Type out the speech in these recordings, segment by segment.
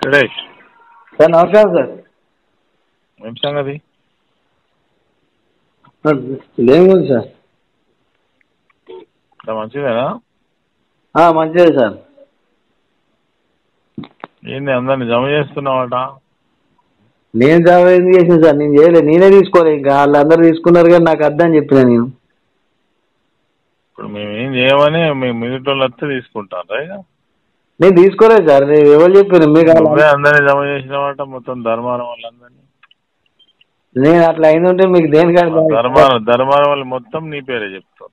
Venkatesh sir నమస్కారం sir ఏం సంగతి లేము సార్ అంత మంచిదేనా ఆ, మంచిదే సార్ ఏంది అందరిని జమ చేస్తున్నావట నేను జాబ్ ఎందుకు చేసిన సార్ నేను చేయలేదు నేనే తీసుకోలే ఇంకా వాళ్ళందరూ తీసుకున్నారు కానీ నాకు అర్థం చెప్పిన నేను ఇప్పుడు మేము ఏం చేయమని మేము మిగతా వాళ్ళు వస్తే తీసుకుంటాం ఇక నేను తీసుకోలేదు సార్ నేను ఎవరు చెప్పారు మీకు అలా- నువ్వే అందరిని జమ చేసినవాట మొత్తం ధర్మారం వాళ్ళందరినీ నేను అట్లా అయింది ఉంటే మీకు దేనికంటే ధర్మారం ధర్మారం వాళ్ళు మొత్తం నీ పేరే చెప్తారు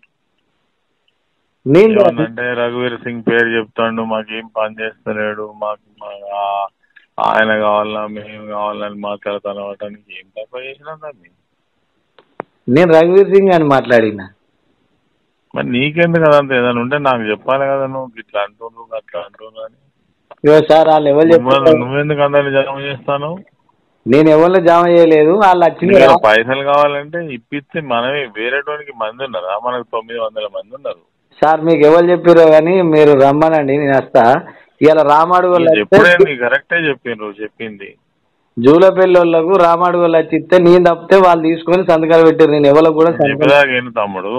నేను ఏమన్నంటే రఘువీర్ సింగ్ పేరు చెప్తాడు మాకేం పని చేస్తలేడు మాకు మా- ఆ- ఆయన కావాలా మేము కావాలని మాట్లాడతాను అనమాట నీకు ఏం తక్కువ చేసినా దాన్ని నేను రఘువీర్ సింగ్ అని మాట్లాడిన మరి నీకెందుకు అదంతా ఏదైనా ఉంటే నాకు చెప్పాలి కదా నువ్వు ఇట్లా అంటున్నావు అట్లా అంటున్నావు అని ఇగో సార్ వాళ్ళు ఎవరు నువ్వు- చెప్పారు నువ్వెందుకు అందరిని జమ చేస్తాను నేను ఎవరిలో జమ చేయలేదు వాళ్ళు వచ్చింది నీకు ఏమైనా పైసలు కావాలంటే ఇప్పిస్తే మనమే వేరేటోనికి మంది ఉన్నారా మనకు తొమ్మిది వందల మంది ఉన్నారు సార్ మీకు ఎవరు చెప్పారో కానీ మీరు రమ్మనండి నేను వస్తా ఇవాళ రామాడు వాళ్ళు ఇది ఎప్పుడే నీకు కరెక్టే చెప్పిండ్రు చెప్పింది జూలపల్లి వాళ్ళకు రామాడు వాళ్ళు వచ్చి ఇస్తే నేను తప్పితే వాళ్ళు తీసుకొని సంతకాలు పెట్టారు నేను ఎవరికి కూడా సంతకాలు చెప్పేదాకేంటి తమ్ముడు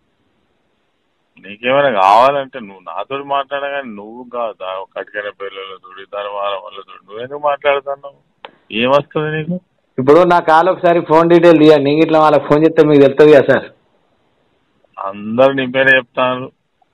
నీకేమైనా కావాలంటే నువ్వు నాతో మాట్లాడా కానీ నువ్వు కాదు కటికైన పిల్లలతో ధర్మారం వాళ్ళతో నువ్వెందుకు మాట్లాడుతున్నావు ఏమొస్తుంది నీకు ఇప్పుడు నా కాల్ ఒకసారి ఫోన్ డీటెయిల్ తీయండి నేను ఇట్లా వాళ్ళకి ఫోన్ చేస్తే మీకు తెలుస్తుంది కదా సార్ అందరు నీ పేరే చెప్తాను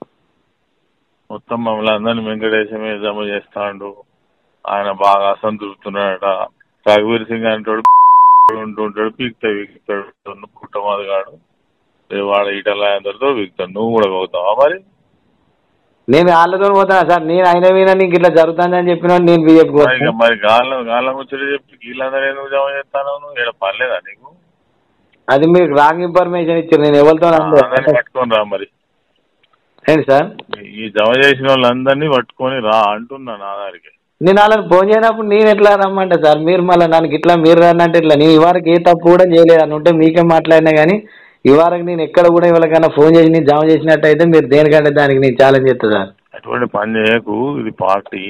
మొత్తం మమ్మల్ని అందరిని వెంకటేశమే జమ చేస్తాడు ఆయన బాగా అసంతృప్తున్నాడట రఘువీర్ సింగ్ అంటాడు ఉంటుంటాడు పీక్తా వీక్తాడు కుట్టమాది కాడు వాడు ఈటల అందరితో వీక్తాడు నువ్వు కూడా పోతావా మరి నేను వాళ్ళతో పోతాను సార్ నేను అయిన మీద నీకు ఇట్లా జరుగుతుందని చెప్పిన నేను బీజేపీ మరి ఇక మరి గాలం గాలం వచ్చి చెప్పి వీళ్ళందరూ ఎందుకు జమ చేస్తాను నువ్వు ఇక్కడ పర్లేదా నీకు అది మీకు రాంగ్ ఇన్ఫర్మేషన్ ఇచ్చారు నేను ఎవరితో అందరిని పట్టుకొని రా మరి ఏంటి సార్ ఈ జమ చేసిన వాళ్ళందరినీ పట్టుకొని రా అంటున్నా నా దానికి నేను వాళ్ళని ఫోన్ చేయనప్పుడు నేను ఎట్లా రమ్మంటే సార్ మీరు మళ్ళీ నాకు ఇట్లా మీరు రన్నంటే ఇట్లా నేను ఇవరకు ఏ తప్పు కూడా చేయలేదు అని ఉంటే మీకే మాట్లాడినా కానీ ఇవరకు నేను ఎక్కడ కూడా ఎవరికైనా ఫోన్ చేసి నేను జమ చేసినట్టయితే మీరు దేనికంటే దానికి నేను ఛాలెంజ్ చేస్తాను సార్ అటువంటి పని చేయకు ఇది పార్టీ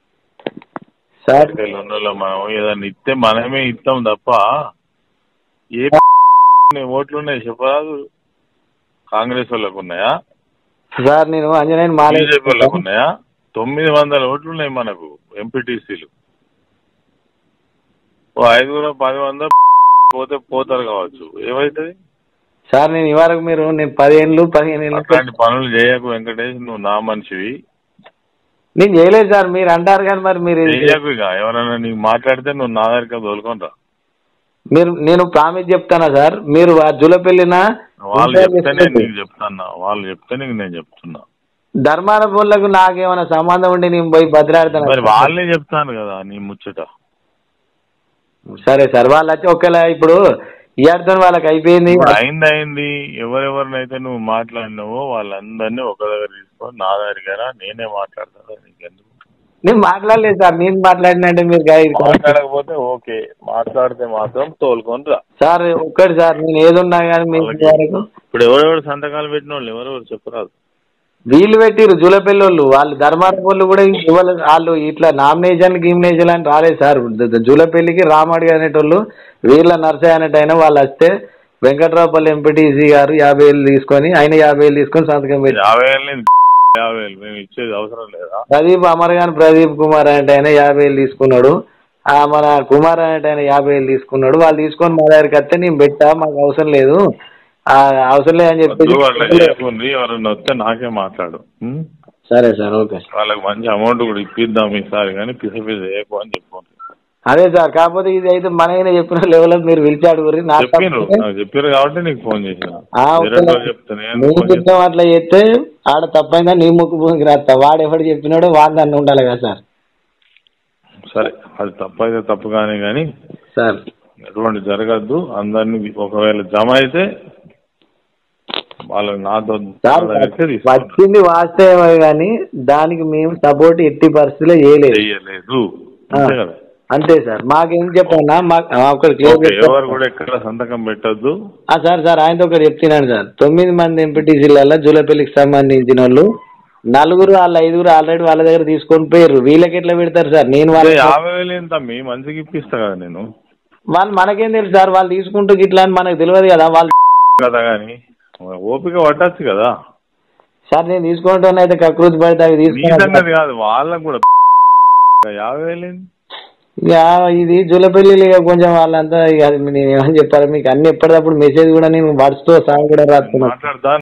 సార్ ఉన్నలో మనం ఏదన్నా ఇస్తే మనమే ఇస్తాం తప్ప ఏ ఓట్లు ఉన్నాయి చెప్పరాదు కాంగ్రెస్ వాళ్ళకు ఉన్నాయా సార్ నేను అంజనేయుని బీజేపీ వాళ్ళకు మాల ఉన్నాయా తొమ్మిది వందల ఓట్లు ఉన్నాయి మనకు ఎంపీటీసీలు ఓ ఐదుగురు పది వందలు పోతే పోతారు కావచ్చు ఏమవుతుంది సార్ నేను ఇవరకు మీరు నేను పదిహేనులు పదిహేను ఏళ్ళు అట్లాంటి పనులు చేయకు వెంకటేష్ నువ్వు నా మనిషివి నేను చేయలేదు సార్ మీరు అంటారు కానీ మరి మీరు చేయకు ఇక ఎవరైనా నీకు మాట్లాడితే నువ్వు నా దగ్గరికి తోలుకొని మీరు నేను ప్రామిస్ చెప్తానా సార్ మీరు ఆ జులపెళ్ళిన వాళ్ళు చెప్తేనే నీకు చెప్తాన్నా వాళ్ళు చెప్తే నీకు నేను చెప్తున్నా ధర్మాన పూలకు నాకేమైనా సంబంధం ఉంటే నేను పోయి బదిలాడతాను మరి వాళ్ళే చెప్తాను కదా నీ ముచ్చట సరే సార్ వాళ్ళు వచ్చి ఒకవేళ ఇప్పుడు ఇయాడితో వాళ్ళకి అయిపోయింది ఇప్పుడు అయింది అయింది ఎవరెవరినైతే నువ్వు మాట్లాడినావో వాళ్ళందరినీ ఒక దగ్గర తీసుకొని నా దగ్గర నేనే మాట్లాడతాను నీకెందుకు నేను మాట్లాడలేదు సార్ నేను మాట్లాడినంటే మీరు గా- మాట్లాడకపోతే ఓకే మాట్లాడితే మాత్రం తోలుకొని రా సార్ ఒక్కటి సార్ నేను ఏది ఉన్నా కానీ మీకు వరకు ఇప్పుడు ఎవరెవరు సంతకాలు పెట్టిన వాళ్ళు ఎవరెవరు చెప్పరాదు వీళ్ళు పెట్టిరు జూలపల్లి వాళ్ళు వాళ్ళు ధర్మాన వాళ్ళు కూడా ఇవ్వాలి వాళ్ళు ఇట్లా నామినేషన్ గిమినేషన్ అని రాలేదు సార్ ద- ద- జూలపల్లికి రామాడి అనేటోళ్ళు వీళ్ళ నర్సయ్య అనేట ఆయన వాళ్ళు వస్తే వెంకట్రావుపల్లి ఎంపీటీసీ గారు యాభై వేలు తీసుకొని ఆయన యాభై వేలు తీసుకొని సంతకం పెట్టి యాభై వేలు నేను యాభై వేలు మేము ఇచ్చేది అవసరం లేదా ప్రదీప్ అమర్గాన్ ప్రదీప్ కుమార్ అంటే ఆయన యాభై వేలు తీసుకున్నాడు ఆ మన కుమార్ అంటే ఆయన యాభై వేలు తీసుకున్నాడు వాళ్ళు తీసుకొని మా దగ్గరికి వస్తే నేను పెట్టా మాకు అవసరం లేదు ఆ, అవసరం లేదని వద్దు అట్లా చెప్పి చేయకుండా ఎవరైనా వస్తే నాకే మాట్లాడు ఉం? సరే సార్ ఓకే వాళ్ళకి మంచి అమౌంట్ కూడా ఇప్పిద్దాం ఈసారి కానీ పిస పిస చేయకు అని చెప్పండి అదే సార్ కాకపోతే ఇది అయితే మన ఆయన చెప్పిన లెవెల్ మీరు పిలిచాడు గురి నాకు చెప్పిర్రు తప్పితే- నాకు చెప్పారు కాబట్టి నీకు ఫోన్ చేసిన ఆ, వేరే ఒకవేళ వాళ్ళు చెప్తాను నేను నీ ఫోన్ యుద్ధం అట్లా చేస్తే ఆడ తప్పైందా నీ ముక్కు భూమికి రాస్తా వాడు ఎవడు చెప్పినాడో వాడు నన్ను ఉండాలి కదా సార్ చేస్తాను. సరే అది తప్పైతే తప్పు కానీ కానీ సార్ ఎటువంటి జరగద్దు అందరినీ ఒకవేళ జమ అయితే వాళ్ళని నాతో సార్ నా దగ్గరికి తీసుకుంటారు. వచ్చింది వాస్తవమే కానీ దానికి మేము సపోర్ట్ ఎట్టి పరిస్థితిలో చేయలేదు చెయ్యలేదు ఆ, అంతే కదా అంతే సార్ మాకేం చెప్పన్నా మాకు ఒకటి ఓకే, క్లియర్ ఎవరు కూడా ఎక్కడ సంతకం పెట్టద్దు సార్ సార్ ఆయనతో ఒకటి చెప్తున్నాను సార్ తొమ్మిది మంది ఎంపీటీసీలలో జూలపల్లికి సంబంధించిన వాళ్ళు నలుగురు వాళ్ళ ఐదుగురు ఆల్రెడీ వాళ్ళ దగ్గర తీసుకొని పోయారు వీళ్ళకి ఎట్లా పెడతారు సార్ నేను వాళ్ళ యాభై వేలు ఏంత మీ మంచికి ఇప్పిస్తా కదా నేను వాళ్ళు మనకేం తెలుసు సార్ వాళ్ళు తీసుకుంటూ ఇట్లా అని మనకు తెలియదు కదా వాళ్ళు కదా కానీ ఓపిక పట్టచ్చు కదా సార్ నేను తీసుకుంటాను అయితే కకృతి పడితే అవి నీ తీసుకున్నాను సంగతి కాదు వాళ్ళకు కూడా యాభై వేలు ఏంది? ఇక ఇది జూలపల్లి ఇక కొంచెం వాళ్ళంతా ఇక అది నేను ఏమని చెప్పాలి మీకు అన్ని ఎప్పటికప్పుడు మెసేజ్ కూడా నేను వాట్స్తో సహా కూడా రాస్తున్నాను మాట్లాడతా